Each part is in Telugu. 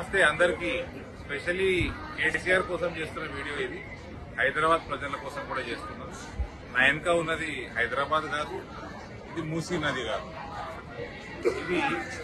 నమస్తే అందరికి స్పెషలీ కేసీఆర్ కోసం చేస్తున్న వీడియో ఇది హైదరాబాద్ ప్రజల కోసం కూడా చేస్తున్నాం నా వెనక ఉన్నది హైదరాబాద్ కాదు ఇది మూసీ నది కాదు ఇది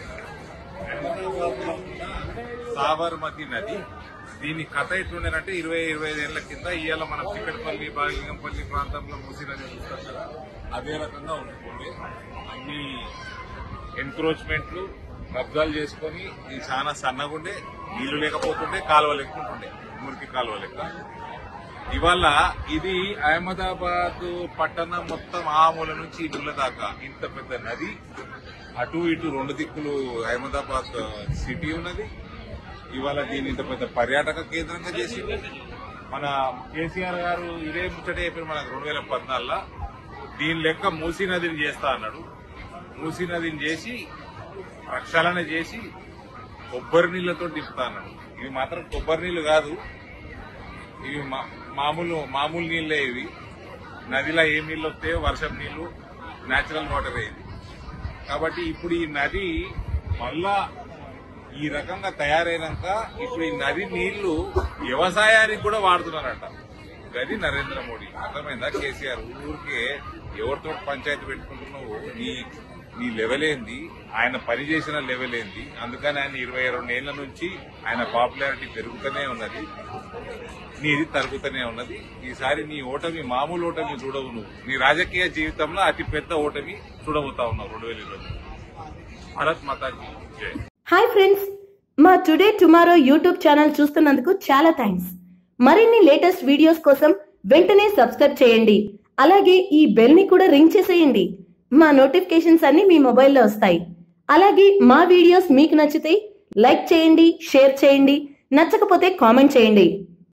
హైదరాబాద్లో ఉన్న సాబర్మతి నది దీని కథ ఎట్లుండేనంటే ఇరవై ఇరవై ఐదు ఏళ్ల కింద ఇవాళ మనం చిక్కడపల్లి బాలింగంపల్లి ప్రాంతంలో మూసీ నది చూస్తాం కదా అదే రకంగా ఉంటుంది అన్ని ఎన్క్రోచ్మెంట్లు కబ్జాలు చేసుకొని ఇది చాలా సన్నగా ఉండే నీళ్లు లేకపోతుండే కాలువ లెక్కుంటుండే మురికి కాలువ లెక్క ఇవాళ ఇది అహ్మదాబాద్ పట్టణం మొత్తం ఆ మూల నుంచి ఈ మూల దాకా ఇంత పెద్ద నది అటు ఇటు రెండు దిక్కులు అహ్మదాబాద్ సిటీ ఉన్నది ఇవాళ దీన్ని ఇంత పెద్ద పర్యాటక కేంద్రంగా చేసి మన కేసీఆర్ గారు ఇదే ముచ్చట చెప్పిన మనకు రెండు వేల పద్నాలుగులో దీని లెక్క మూసీ నదిని చేస్తా అన్నాడు మూసీ నదిని చేసి ప్రక్షాళన చేసి కొబ్బరి నీళ్లతో దింపుతా అన్నాడు ఇవి మాత్రం కొబ్బరి నీళ్లు కాదు ఇవి మా- మామూలు మామూలు నీళ్ళే ఇవి నదిలో ఏ నీళ్ళు వస్తాయో వర్షం నీళ్లు నేచురల్ వాటర్ ఇది కాబట్టి ఇప్పుడు ఈ నది మళ్ళా ఈ రకంగా తయారైనాక ఇప్పుడు ఈ నది నీళ్లు వ్యవసాయానికి కూడా వాడుతున్నారట గది నరేంద్ర మోడీ అర్థమైందా కేసీఆర్ ఊరికే ఎవరితో పంచాయతీ పెట్టుకుంటున్నావు నీ నీ లెవెల్ ఏంది ఆయన పని చేసిన లెవెల్ ఏంది అందుకని ఆయన ఇరవై రెండు ఏళ్ల నుంచి ఆయన పాపులారిటీ పెరుగుతూనే ఉన్నది నీది తరుగుతూనే ఉన్నది ఈసారి నీ ఓటమి మామూలు ఓటమి చూడవు నువ్వు నీ రాజకీయ జీవితంలో అతి పెద్ద ఓటమి చూడబోతా ఉన్నావు రెండు వేల ఇరవై భారత్ మాతాజీ జై హాయ్ ఫ్రెండ్స్ మా టుడే టుమారో యూట్యూబ్ ఛానల్ చూస్తున్నందుకు చాలా థ్యాంక్స్ మరిన్ని లేటెస్ట్ వీడియోస్ కోసం వెంటనే సబ్స్క్రైబ్ చేయండి అలాగే ఈ బెల్ ని కూడా రింగ్ చేసేయండి మా నోటిఫికేషన్స్ అన్ని మీ మొబైల్లో వస్తాయి అలాగే మా వీడియోస్ మీకు నచ్చితే లైక్ చేయండి షేర్ చేయండి నచ్చకపోతే కామెంట్ చేయండి